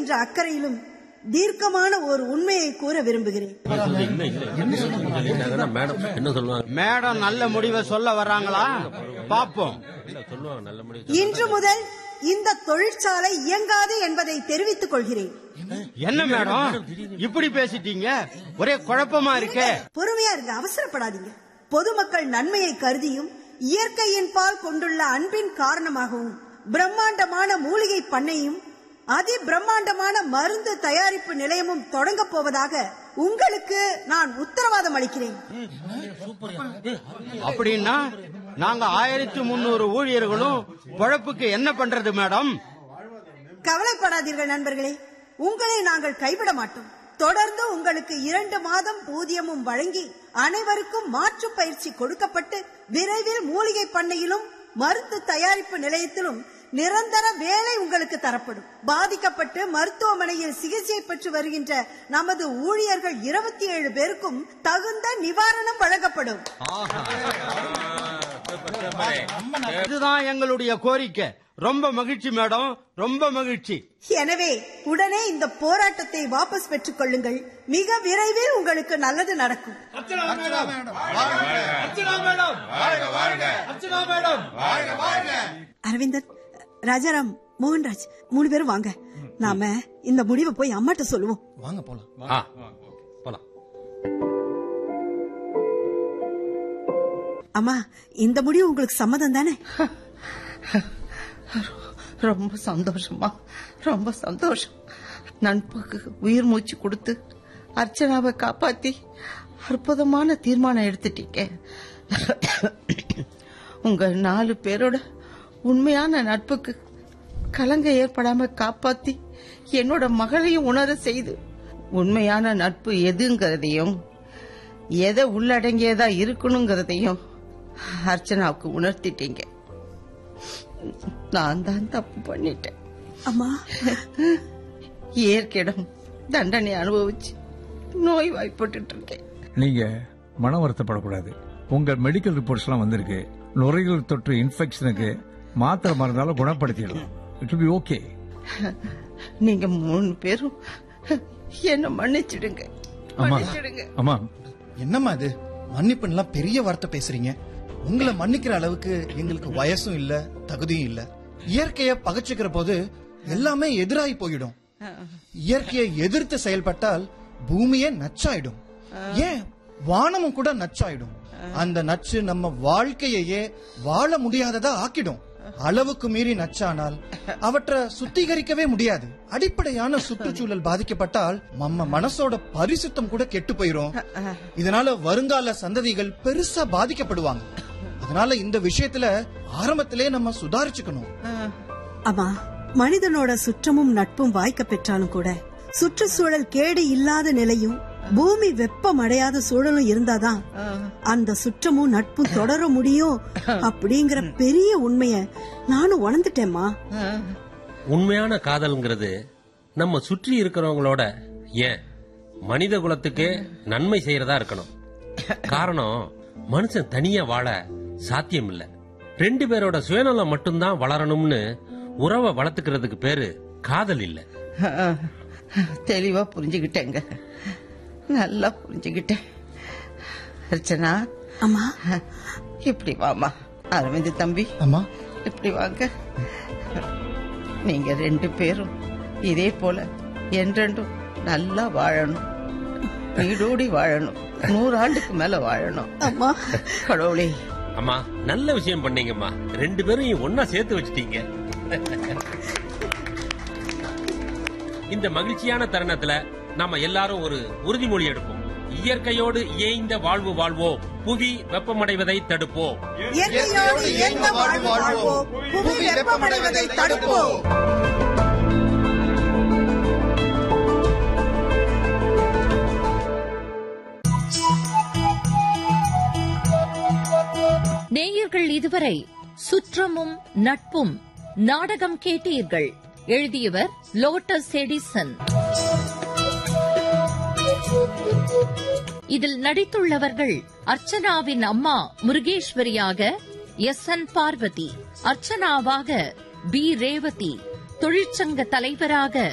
என்ற அக்கறையிலும் தீர்க்கமான ஒரு உண்மையை கூற விரும்புகிறேன் மேடம் என்ன சொல்லுவாங்க மேடம் நல்ல முடிவை சொல்ல வர்றாங்களா பாப்போம் இல்ல சொல்லுவாங்க நல்ல முடிவு இன்று முதல் இந்த தொழிற்சாலை இயங்காது என்பதை தெரிவித்துக் கொள்கிறேன் என்ன மேடம் இப்படி பேசிட்டீங்க ஒரே குழப்பமா இருக்கே பொறுமையா இருங்க அவசரப்படாதீங்க பொதுமக்கள் நன்மையை கருதியும் இயற்கையின் பால் கொண்டுள்ள அன்பின் காரணமாகவும் பிரம்மாண்டமான மூலிகை பண்ணையும் அதி பிரம்மாண்டமான மருந்து தயாரிப்பு நிலையமும் தொடங்க போவதாக உங்களுக்கு நான் உத்தரவாதம் அளிக்கிறேன் அப்படின்னா நாங்க ஆயிரத்தி முன்னூறு ஊழியர்களும் பொழப்புக்கு என்ன பண்றது மேடம் கவலைப்படாதீர்கள் நண்பர்களே உங்களை நாங்கள் கைவிட மாட்டோம் தொடர்ந்து உங்களுக்கு இரண்டு மாதம் ஊதியமும் வழங்கி அனைவருக்கும் மாற்று பயிற்சி கொடுக்கப்பட்டு விரைவில் மூலிகை பண்ணையிலும் மருந்து தயாரிப்பு நிலையத்திலும் நிரந்தர வேலை உங்களுக்கு தரப்படும் பாதிக்கப்பட்டு மருத்துவமனையில் சிகிச்சை பெற்று வருகின்ற நமது ஊழியர்கள் இருபத்தி ஏழு பேருக்கும் தகுந்த நிவாரணம் வழங்கப்படும் இதுதான் எங்களுடைய கோரிக்கை ரொம்ப மகிழ்ச்சி மேடம் ரொம்ப மகிழ்ச்சி எனவே உடனே இந்த போராட்டத்தை வாபஸ் பெற்றுக் கொள்ளுங்கள் மிக விரைவில் உங்களுக்கு நல்லது நடக்கும் அரவிந்தன் ராஜாராம் மோகன்ராஜ் மூணு பேரும் வாங்க நாம இந்த முடிவை போய் அம்மாட்ட சொல்லுவோம் வாங்க போலாம் ஆ போலாம் அம்மா இந்த முடிவு உங்களுக்கு சம்மதம் தானே ரொம்ப சந்தோஷமா ரொம்ப சந்தோஷம் நண்புக்கு உயிர் மூச்சு கொடுத்து அர்ச்சனாவை காப்பாத்தி அற்புதமான தீர்மானம் எடுத்துட்டீங்க உங்க நாலு பேரோட உண்மையான நட்புக்கு கலங்க ஏற்படாம காப்பாத்தி என்னோட மகளையும் உணர செய்து உண்மையான நட்பு எதுங்கிறதையும் எதை உள்ளடங்கியதா இருக்கணுங்கிறதையும் அர்ச்சனாவுக்கு உணர்த்திட்டீங்க நான் தான் தப்பு பண்ணிட்டேன் அம்மா இயற்கையிடம் தண்டனை அனுபவிச்சு நோய் வாய்ப்பட்டு இருக்கேன் நீங்க மன வருத்தப்படக்கூடாது உங்க மெடிக்கல் ரிப்போர்ட்ஸ் எல்லாம் வந்திருக்கு நுரையீரல் தொற்று இன்ஃபெக்ஷனுக்கு மாத்திரை மருந்தால குணப்படுத்திடலாம் இட் பி ஓகே நீங்க மூணு பேரும் என்ன மன்னிச்சிடுங்க அம்மா மன்னிச்சிடுங்க அம்மா என்னம்மா இது மன்னிப்புலாம் பெரிய வார்த்தை பேசுறீங்க உங்களை மன்னிக்கிற அளவுக்கு எங்களுக்கு வயசும் இல்ல தகுதியும் இல்ல இயற்கைய பகச்சுக்கிற போது எல்லாமே எதிராகி போயிடும் இயற்கையை எதிர்த்து செயல்பட்டால் பூமியே நச்சாயிடும் ஏன் வானமும் கூட நச்சாயிடும் அந்த நச்சு நம்ம வாழ்க்கையையே வாழ முடியாததா ஆக்கிடும் அளவுக்கு மீறி நச்சானால் அவற்றை சுத்திகரிக்கவே முடியாது அடிப்படையான சுற்றுச்சூழல் பாதிக்கப்பட்டால் நம்ம மனசோட பரிசுத்தம் கூட கெட்டு போயிரும் இதனால வருங்கால சந்ததிகள் பெருசா பாதிக்கப்படுவாங்க அதனால இந்த விஷயத்துல ஆரம்பத்திலே நம்ம சுதாரிச்சுக்கணும் அம்மா மனிதனோட சுற்றமும் நட்பும் வாய்க்க பெற்றாலும் கூட சுற்றுச்சூழல் கேடு இல்லாத நிலையும் பூமி வெப்பம் அடையாத சூழலும் இருந்தாதான் அந்த சுற்றமும் நட்பும் தொடர முடியும் அப்படிங்கிற பெரிய உண்மைய நானும் உணர்ந்துட்டேம்மா உண்மையான காதல்ங்கிறது நம்ம சுற்றி இருக்கிறவங்களோட ஏன் மனித குலத்துக்கு நன்மை செய்யறதா இருக்கணும் காரணம் மனுஷன் தனியா வாழ சாத்தியம் இல்ல ரெண்டு பேரோட சுயநலம் மட்டும்தான் வளரணும்னு உறவை வளர்த்துக்கிறதுக்கு பேரு காதல் இல்ல தெளிவா புரிஞ்சுக்கிட்டேங்க நல்லா புரிஞ்சுக்கிட்டேன் அர்ச்சனா அம்மா இப்படி வாமா அரவிந்த் தம்பி அம்மா இப்படி வாங்க நீங்க ரெண்டு பேரும் இதே போல என்றென்றும் நல்லா வாழணும் வீடோடி வாழணும் நூறாண்டுக்கு மேல வாழணும் அம்மா கடவுளே அம்மா நல்ல விஷயம் பண்ணீங்கம்மா ரெண்டு பேரும் ஒன்னா சேர்த்து வச்சிட்டீங்க இந்த மகிழ்ச்சியான தருணத்துல நாம எல்லாரும் ஒரு உறுதிமொழி எடுப்போம் இயற்கையோடு இயைந்த வாழ்வு வாழ்வோம் புவி வெப்பமடைவதை தடுப்போம் இயற்கையோடு இயந்த வாழ்வு வாழ்வோம் புவி வெப்பமடைவதை தடுப்போம் நேயர்கள் இதுவரை சுற்றமும் நட்பும் நாடகம் கேட்டீர்கள் எழுதியவர் லோட்டஸ் எடிசன் இதில் நடித்துள்ளவர்கள் அர்ச்சனாவின் அம்மா முருகேஸ்வரியாக எஸ் என் பார்வதி அர்ச்சனாவாக பி ரேவதி தொழிற்சங்க தலைவராக